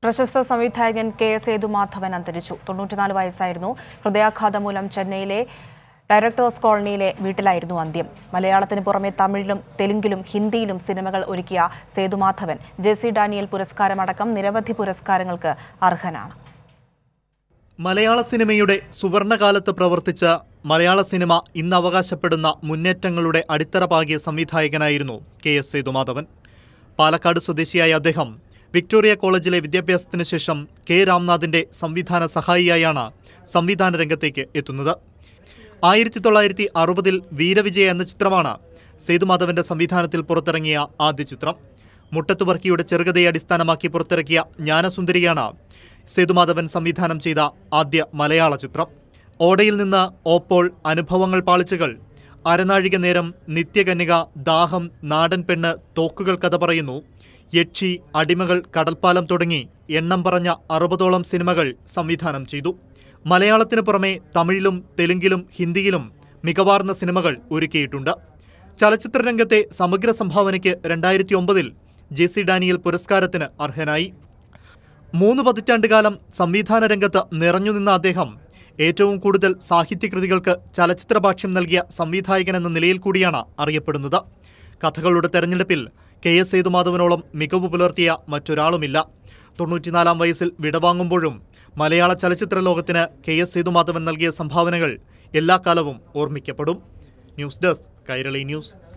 പ്രശസ്ത സംവിധായകൻ K S Sethumadhavan അന്തരിച്ചു തൊണ്ണൂറ്റിനാല് വയസ്സായിരുന്നു ഹൃദയാഘാതം മൂലം ചെന്നൈയിലെ ഡയറക്ടേഴ്സ് കോളനിയിലെ വീട്ടിലായിരുന്നു അന്ത്യം മലയാളത്തിന് പുറമെ തമിഴിലും തെലുങ്കിലും ഹിന്ദിയിലും സിനിമകൾ ഒരുക്കിയ സേതുമാധവൻ ജെ സി ഡാനിയൽ പുരസ്കാരമടക്കം നിരവധി പുരസ്കാരങ്ങൾക്ക് അർഹനാണ് മലയാള സിനിമയുടെ സുവർണകാലത്ത് പ്രവർത്തിച്ച മലയാള സിനിമ ഇന്ന് അവകാശപ്പെടുന്ന മുന്നേറ്റങ്ങളുടെ അടിത്തറ പാകിയ സംവിധായകനായിരുന്നു കെ എസ് സേതുമാധവൻ പാലക്കാട് സ്വദേശിയായ അദ്ദേഹം വിക്ടോറിയ കോളേജിലെ വിദ്യാഭ്യാസത്തിന് ശേഷം കെ രാംനാഥിന്റെ സംവിധാന സഹായിയായാണ് സംവിധാന രംഗത്തേക്ക് എത്തുന്നത് ആയിരത്തി തൊള്ളായിരത്തി അറുപതിൽ വീരവിജയ എന്ന ചിത്രമാണ് സേതുമാധവന്റെ സംവിധാനത്തിൽ പുറത്തിറങ്ങിയ ആദ്യ ചിത്രം മുട്ടത്ത് വർക്കിയുടെ ചെറുകഥയെ അടിസ്ഥാനമാക്കി പുറത്തിറക്കിയ ജ്ഞാനസുന്ദരിയാണ് സേതുമാധവൻ സംവിധാനം ചെയ്ത ആദ്യ മലയാള ചിത്രം ഓടയിൽ നിന്ന് ഓപ്പോൾ അനുഭവങ്ങൾ പാളിച്ചകൾ അരനാഴിക നേരം നിത്യകന്യക ദാഹം നാടൻ പെണ്ണ് തോക്കുകൾ കഥ പറയുന്നു യക്ഷി അടിമകൾ കടൽപ്പാലം തുടങ്ങി എണ്ണം പറഞ്ഞ അറുപതോളം സിനിമകൾ സംവിധാനം ചെയ്തു മലയാളത്തിന് പുറമെ തമിഴിലും തെലുങ്കിലും ഹിന്ദിയിലും മികവാർന്ന സിനിമകൾ ഒരുക്കിയിട്ടുണ്ട് ചലച്ചിത്ര രംഗത്തെ സമഗ്ര സംഭാവനയ്ക്ക് രണ്ടായിരത്തി ഒമ്പതിൽ ജെ സി ഡാനിയൽ പുരസ്കാരത്തിന് അർഹനായി മൂന്ന് പതിറ്റാണ്ടുകാലം സംവിധാന രംഗത്ത് നിറഞ്ഞുനിന്ന അദ്ദേഹം ഏറ്റവും കൂടുതൽ സാഹിത്യകൃതികൾക്ക് ചലച്ചിത്ര ഭാഷ്യം നൽകിയ സംവിധായകൻ എന്ന നിലയിൽ കൂടിയാണ് അറിയപ്പെടുന്നത് കഥകളുടെ തെരഞ്ഞെടുപ്പിൽ കെ എസ് സേതുമാധവനോളം മികവ് പുലർത്തിയ മറ്റൊരാളുമില്ല തൊണ്ണൂറ്റിനാലാം വയസ്സിൽ വിടവാങ്ങുമ്പോഴും മലയാള ചലച്ചിത്ര ലോകത്തിന് കെ എസ് സേതുമാധവൻ നൽകിയ സംഭാവനകൾ എല്ലാ കാലവും ഓർമ്മിക്കപ്പെടും ന്യൂസ് ഡെസ്ക് കൈരളി ന്യൂസ്